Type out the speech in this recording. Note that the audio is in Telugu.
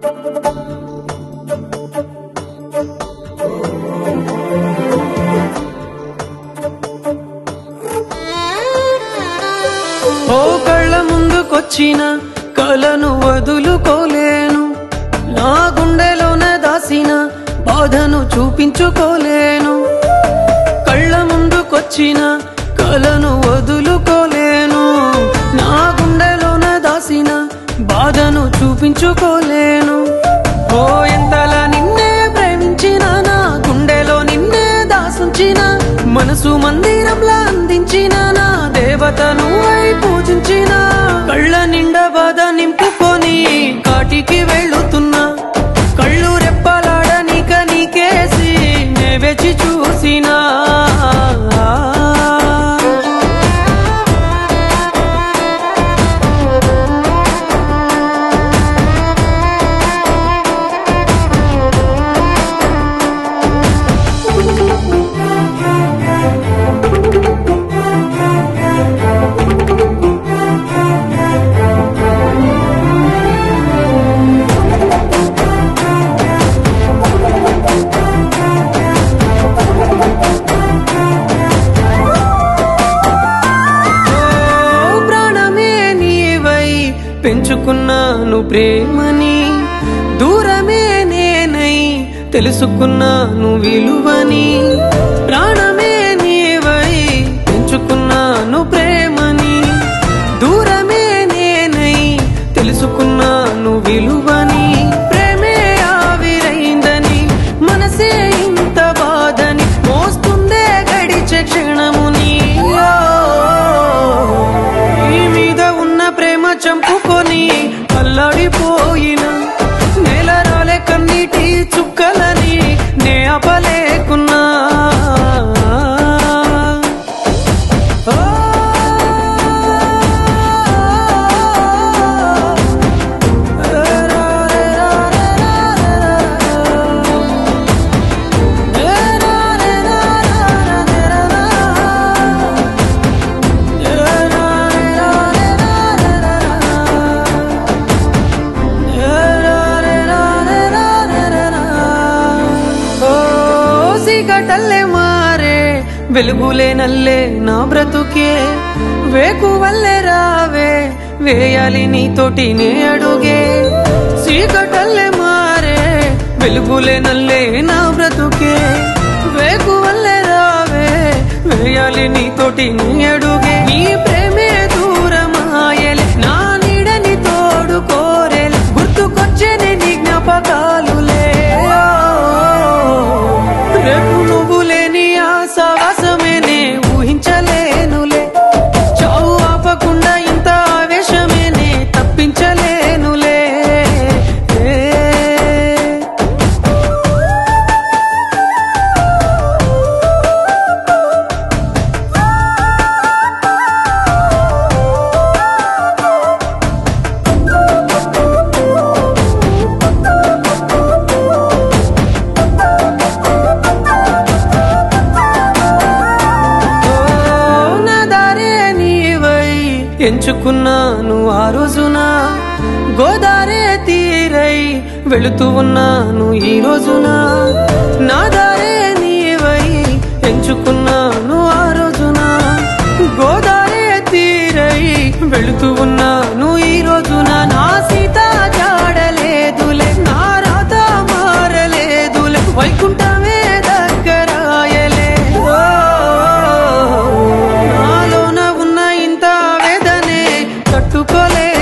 ఓ కళ్ళ ముందుకొచ్చిన కలను వదులుకోలేను నా గుండెలోన దాసిన బాధను చూపించుకోలేను కళ్ళ ముందుకొచ్చిన కలను వదులుకోలేను నా గుండెలోన దాసిన బాధను చూపించుకోలేను ఓ ఎంతలా నిన్నే ప్రేమించిన నా గుండెలో నిన్నే దాసుంచిన మనసు మందిరంలా అందించిన నా దేవతను అయి పూజించిన కళ్ళ నిండా బాధ నింపుకొని కాటికి వెళ్ళుతున్నా కళ్ళు రెప్పలాడనిక నీకేసి నే వెచి చూసినా ఓ ప్రాణమే నీవై పెంచుకున్నాను ప్రేమని దూరమే నేనై తెలుసుకున్నాను విలువని ప్రాణమే నీవై పెంచుకున్నాను ప్రేమని దూరమే నేనై తెలుసుకున్నాను విలువని ప్రేమే ఆవిరైందని మనసే ఇంత బాధని మోస్తుందే గడిచే క్షణముని ఓ, నీ మీద ఉన్న ప్రేమ చంపుకొని అల్లాడిపోయిన నేల రాలే కన్నీటి చుక్కలని నే అపలేకున్నా ఓ, ఓ సిగటల్లే మారే వెలుగులే నల్లే నా బ్రతుకే వేకు వల్లే రావే వేయాలి నీతోటి నే అడుగే చీకటల్లే మారే వెలుగులే నల్లే నా బ్రతుకే వేకు వల్లే రావే వేయాలి నీతోటి నీ అడుగే నీ ప్రేమే దూరమాయలే నా నీడని తోడు కోరేలే గుర్తుకొచ్చేనే నీ జ్ఞాపకాలులే రేపు నువ్వు లేని ఆ సావాసమేనే ఊహించలేనులే చావు ఆపకుండా ఇంత ఆవేశమేనే తప్పించలేనులే ఏ ఓ, నా దారే నీవై ఎంచుకున్నాను ఆ రోజున గోదారే తీరై వెళుతూ ఉన్నాను ఈ రోజున నా దారే నీవై ఎంచుకున్నాను ఆ రోజున గోదారే తీరై వెళుతూ ఉన్నాను ఈ రోజున నా సీత జాడలేదులే నా రాత మారలేదులే వైకుంఠమే దగ్గరాయలే ఓ, నాలోన ఉన్న ఇంత వేదనే తట్టుకోలే